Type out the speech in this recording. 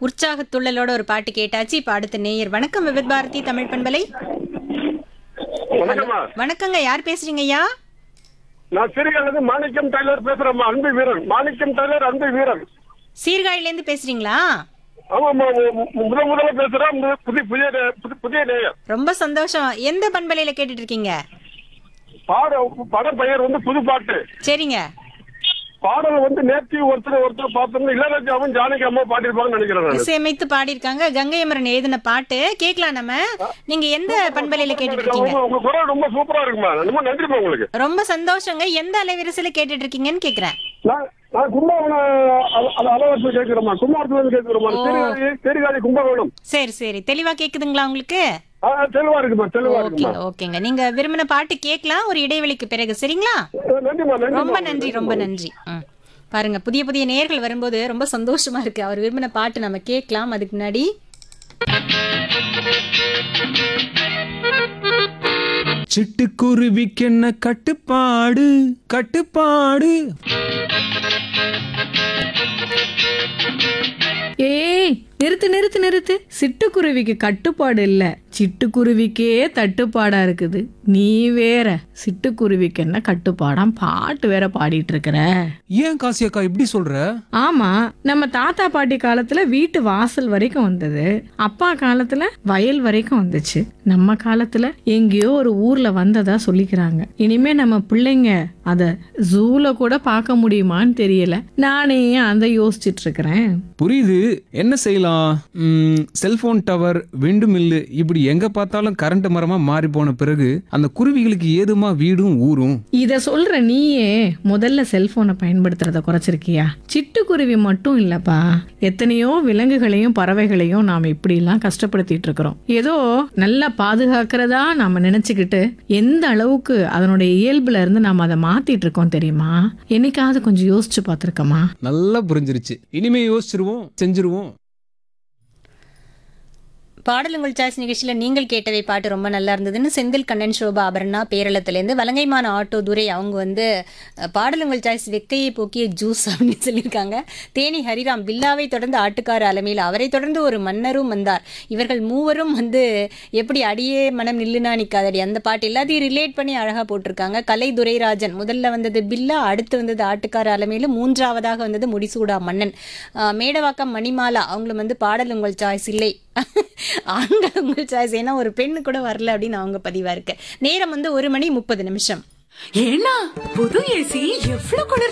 உற்சாகத்துள்ளலோட ஒரு பாட்டு கேட்டாச்சு இப்ப அடுத்த நேயர் வணக்கம் விவித் பாரதி தமிழ் பண்பலை வணக்கம்மா வணக்கங்க யார் பேசுறீங்க ஐயா நான் சிறுகாலிருந்து மாணிக்கம் டைலர் பேசுறேம்மா அன்பு வீரன் மாணிக்கம் டைலர் அன்பு வீரன் சீர்காழில இருந்து பேசுறீங்களா ஆமாம்மா மு- மு- முதல் முதல்ல பேசுறேன் மு- புதிய புதிய நே- புதி- புதிய நேயர் ரொம்ப சந்தோஷம் எந்த பண்பலையில கேட்டுட்டு இருக்கீங்க பாட படம் பெயர் வந்து புது பாட்டு சரிங்க பாடல் வந்து நேற்று ஒருத்தர் ஒருத்தர் பார்த்தோம்னா இளையராஜாவும் ஜானகி அம்மா பாடிருப்பாங்கன்னு நினைக்கிறேன் நான் இசையமைத்து பாடியிருக்காங்க கங்கை அமரன் எழுதின பாட்டு கேட்கலாம் நம்ம நீங்க எந்த பண்பலையில கேட்டுட்டு இருக்கீங்க உங்க உங்க குரல் ரொம்ப சூப்பரா இருக்குமா ரொம்ப நன்றிமா உங்களுக்கு ரொம்ப சந்தோஷங்க எந்த அலைவரிசையில கேட்டுட்டு இருக்கீங்கன்னு கேக்குறேன் நான் நான் கும்பகோணம் அல- அல- அலவரத்துல கேட்கிறேம்மா கும்பகோணத்துல இருந்து கேட்கிறோம்மா சிறுகாலி சிறுகாலி கும்பகோணம் சரி சரி தெளிவா கேக்குதுங்களா உங்களுக்கு ஆ, தெளிவா இருக்குமா தெளிவா இருக்குமா ஓகேங்க ஓகேங்க நீங்க விரும்பின பாட்டு கேட்கலாம் ஒரு இடைவெளிக்கு பிறகு சரிங்களா நன்றிமா ரொம்ப நன்றிமா நன்றி ரொம்ப நன்றி ம். பாருங்க புதிய புதிய நேர்கள் வரும்போது ரொம்ப சந்தோஷமா இருக்கு அவர் விரும்பின பாட்டு நம்ம கேட்கலாம் அதுக்கு முன்னாடி சிட்டுக்குருவிக்கென்ன கட்டுப்பாடு கட்டுப்பாடு ஏய் நிறுத்து நிறுத்து நிறுத்து சிட்டுக்குருவிக்கு கட்டுப்பாடு இல்ல சிட்டுக்குருவிக்கே தட்டுப்பாடா இருக்குது நீ வேற சிட்டுக்குருவிக்கு என்ன கட்டுப்பாடாம் பாட்டு வேற பாடிட்டு இருக்கிற ஏன் காசியக்கா இப்படி சொல்ற ஆமா நம்ம தாத்தா பாட்டி காலத்துல வீட்டு வாசல் வரைக்கும் வந்தது அப்பா காலத்துல வயல் வரைக்கும் வந்துச்சு நம்ம காலத்துல எங்கேயோ ஒரு ஊர்ல வந்ததா சொல்லிக்கிறாங்க இனிமே நம்ம பிள்ளைங்க அத ஜூல கூட பார்க்க முடியுமான்னு தெரியல நானே அதை யோசிச்சிட்டு இருக்கிறேன் புரியுது என்ன செய்யலாம் ம், செல்போன் டவர் விண்டு மில்லு இப்படி எங்க பார்த்தாலும் கரண்ட் மரமா மாறி போன பிறகு அந்த குருவிகளுக்கு ஏதுமா வீடும் ஊரும் இத சொல்ற நீயே முதல்ல செல்போனை பயன்படுத்துறத குறைச்சிருக்கியா சிட்டுக்குருவி மட்டும் இல்லப்பா எத்தனையோ விலங்குகளையும் பறவைகளையும் நாம இப்படி எல்லாம் கஷ்டப்படுத்திட்டு இருக்கிறோம் ஏதோ நல்லா பாதுகாக்கிறதா நாம நினைச்சுக்கிட்டு எந்த அளவுக்கு அதனுடைய இயல்புல இருந்து நாம அதை மாத்திட்டு இருக்கோம் தெரியுமா என்னைக்காவது கொஞ்சம் யோசிச்சு பார்த்திருக்கமா நல்லா புரிஞ்சிருச்சு இனிமே யோசிச்சிருவோம் செஞ்சிருவோம் பாடலுங்கள் சாய்ஸ் நிகழ்ச்சியில் நீங்கள் கேட்டவை பாட்டு ரொம்ப நல்லா இருந்ததுன்னு செந்தில் கண்ணன் சோபா அபர்ணா பேரளத்துலேருந்து வலங்கைமான ஆட்டோ துரை அவங்க வந்து அஹ், பாடலுங்கள் சாய்ஸ் வெக்கையை போக்கிய ஜூஸ் அப்படின்னு சொல்லியிருக்காங்க தேனி ஹரிராம் பில்லாவை தொடர்ந்து ஆட்டுக்கார அலமையில் அவரை தொடர்ந்து ஒரு மன்னரும் வந்தார் இவர்கள் மூவரும் வந்து எப்படி அடியே மனம் நில்லுனா நிக்காதடி அந்த பாட்டு எல்லாத்தையும் ரிலேட் பண்ணி அழகாக போட்டிருக்காங்க கலை துரைராஜன் முதல்ல வந்தது பில்லா அடுத்து வந்தது ஆட்டுக்கார அலமையில் மூன்றாவதாக வந்தது முடிசூடா மன்னன் அஹ், மேடவாக்கம் மணிமாலா அவங்களும் வந்து பாடல் உங்கள் சாய்ஸ் இல்லை ஆண்கள் உங்கள் சாய்ஸ் ஏன்னா ஒரு பெண்ணு கூட வரல அப்படின்னு அவங்க பதிவா இருக்கு நேரம் வந்து ஒரு மணி முப்பது நிமிஷம் ஏன்னா புது ஏசி எவ்வளவு குளிர்